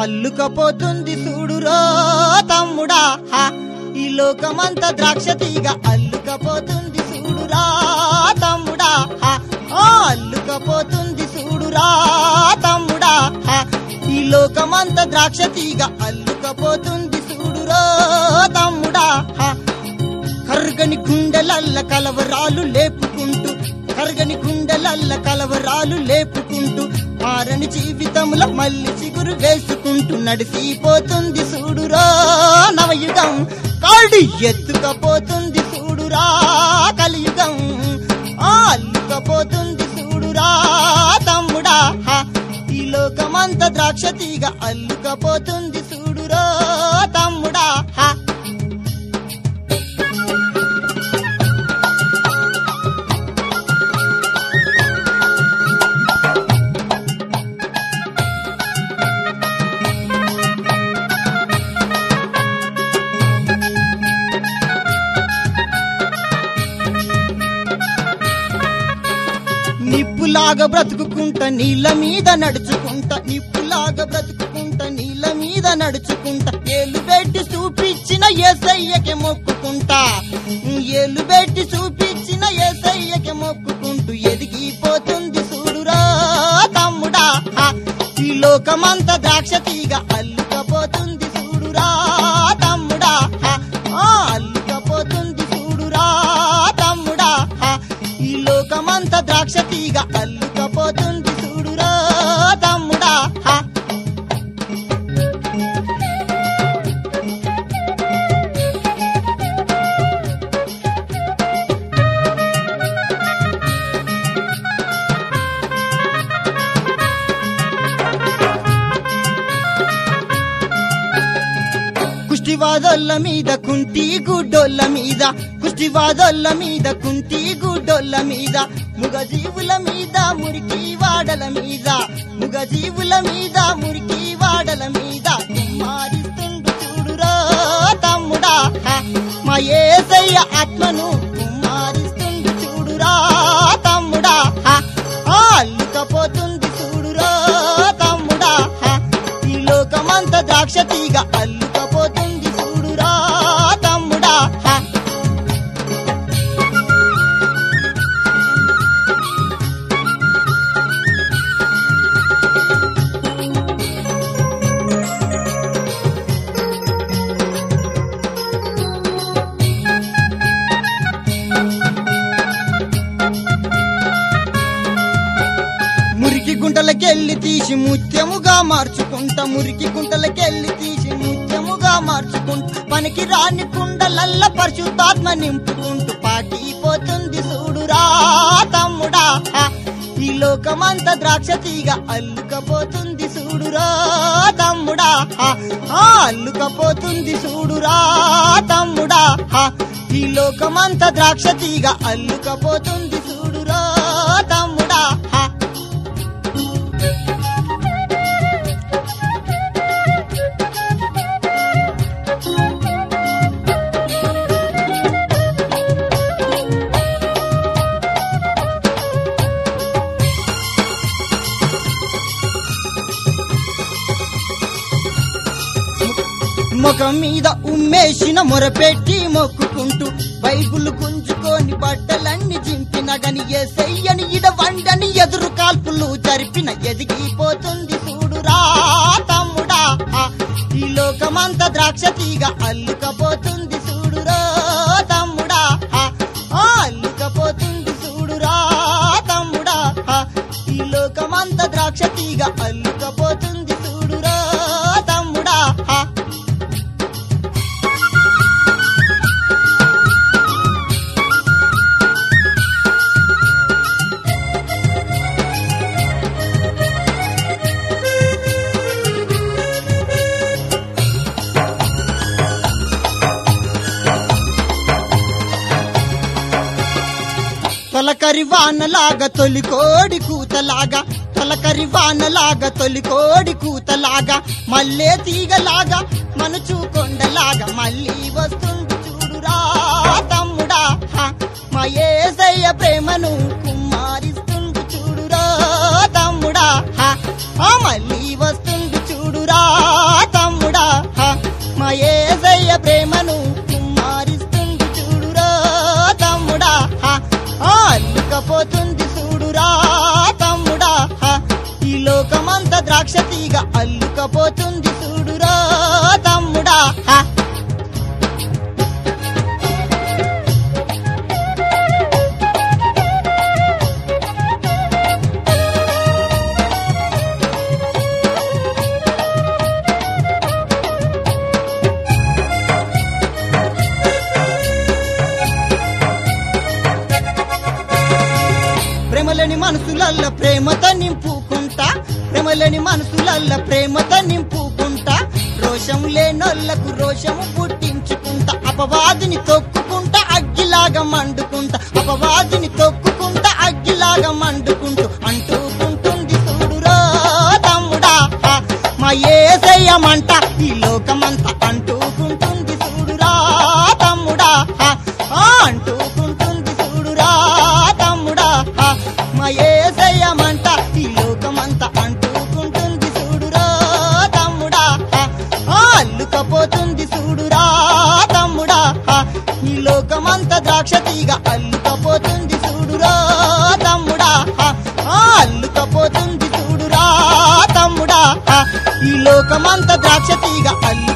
అల్లుకపోతుంది చూడురో తమ్ముడా హా ఈ లోకమంతా ద్రాక్ష తీగ అల్లుకపోతుంది చూడురా తమ్ముడా హా ఆ అల్లుకపోతుంది చూడురా తమ్ముడా హా ఈ లోకమంతా ద్రాక్ష తీగ అల్లుకపోతుంది చూడురో తమ్ముడా హా కర్గని గుండెలల్ల కలవరాలు లేపుకుంటూ కర్గని గుండెలల్ల కలవరాలు లేపుకుంటూ మారని జీవితంలో మళ్ళీ చిగురు వేసుకుంటూ నడిసిపోతుంది చూడురా నవయుగం కాడి ఎత్తుకపోతుంది చూడురా కలియుగం ఆ అల్లుకపోతుంది చూడురా తమ్ముడా హా, ఈ లోకమంత ద్రాక్ష తీగ అల్లుకపోతుంది చూడురా తమ్ముడా హా నిప్పులాగా బ్రతుకుకుంటా నీళ్ళ మీద నడుచుకుంటా నిప్పులాగా బ్రతుకుకుంటా నీళ్ళ మీద నడుచుకుంటా ఏలు పెట్టి చూపించిన ఏసయ్యకి మొక్కుకుంటా ఏలు పెట్టి చూపించిన ఏసయ్యకి మొక్కుకుంటూ ఎదిగిపోతుంది చూడురా తమ్ముడా హా, ఈ లోకమంతా ద్రాక్ష తీగ అల్లుకపోతుంది చూడురా తమ్ముడా హా, ఆ అల్లుకపోతుంది చూడురా తమ్ముడా హా, ఈ లోకమంతా ద్రాక్ష తీగ అల్లుకపోతుంది చూడురా తమ్ముడా హా కుష్టివాదోళ్ళ మీద కుంటి గుడ్డోళ్ళ మీద కుష్టివాదోళ్ళ మీద కుంటి గుడ్డోళ్ళ మీద ముగజీవుల మీద మురికి వాడల మీద ముగజీవుల మీద మురికి వాడల మీద కుమ్మారిస్తుండు చూడురా తమ్ముడా హ, మా ఏసయ్య ఆత్మను కుమ్మారిస్తుండు చూడురా తమ్ముడా హ, ఆ అల్లుకపోతుంది చూడురా తమ్ముడా హ, ఈ లోకమంత ద్రాక్ష తీగ అల్లుకపోతుంది చూడురా తమ్ముడా హ. మురికి గుంటలకెళ్ళి తీసి ముత్యముగా మార్చుకుంటా మురికి గుంటలకెళ్ళి తీసి ముత్యముగా మార్చుకుంటా పనికి రాని కుండలల్ల పరిశుద్ధాత్మ నింపుకుంటూ పాకిపోతుంది చూడురా తమ్ముడా హ, ఈ లోకమంత ద్రాక్ష తీగ అల్లుకపోతుంది చూడురా తమ్ముడా హ, ఆ అల్లుకపోతుంది చూడురా తమ్ముడా హ, ఈ లోకమంత ద్రాక్ష తీగ అల్లుకపోతుంది చూడురా తమ్ముడా హ ముఖం మీద ఉమ్మేసిన మొరపెట్టి మొక్కుకుంటూ బైబుల్ గుంజుకొని బట్టలన్నీ చింపిన గని ఎసయ్యని ఇడ వండని ఎదురు కాల్పులు జరిపిన ఎదిగిపోతుంది చూడురా తమ్ముడా హ, ఈ లోకమంత ద్రాక్ష తీగ అల్లుకపోతుంది చూడురా తమ్ముడా హ, ఆ అల్లుకపోతుంది చూడురా తమ్ముడా హ, ఈ లోకమంత ద్రాక్ష తీగ అల్లుకపోతుంది చూడురా తమ్ముడా హ తొలకరి వానలాగా తొలి కోడి కూతలాగా తొలకరి వానలాగా తొలి కోడి కూతలాగా మల్లే తీగలాగా మనచు కొండలాగా మళ్ళీ వస్తుంది చూడురా తమ్ముడా హ, మా ఏసయ్య ప్రేమను కుమ్మారిస్తుంది చూడురా తమ్ముడా హ, ఆ మళ్ళీ వస్తుంది చూడురా అల్లుకపోతుంది చూడురా తమ్ముడా హా. ప్రేమలేని మనసులల్ల ప్రేమతో నింపుకుంటా ప్రేమలేని మనసులల్ల ప్రేమతో నింపుకుంటా రోషం లేనోళ్లకు రోషము పుట్టించుకుంటా అపవాదిని తొక్కుకుంటా అగ్గిలాగా మండుకుంటా అపవాదిని తొక్కుకుంటా అగ్గిలాగా మండుకుంటూ అంటూకుంటుంది చూడురో తమ్ముడా హా. మా ఏసయ్యమంట ఈ లోకమంతా అంటూకుంటుంది చూడురా తమ్ముడా హా. ఆ, అంటూకుంటుంది చూడురా తమ్ముడా హా. మా ఏసయ్యమంట ఈ లోకమంతా అంటూకుంటుంది చూడురా తమ్ముడా హా. ఆ, అల్లుకపోతుంది చూడురా తమ్ముడా హా. ఈ లోకమంతా ద్రాక్ష తీగ అల్లుకపోతుంది చూడురా తమ్ముడా హా. ఆ, అల్లుకపోతుంది చూడురా తమ్ముడా హా. ఈ లోకమంతా ద్రాక్ష తీగ అల్లు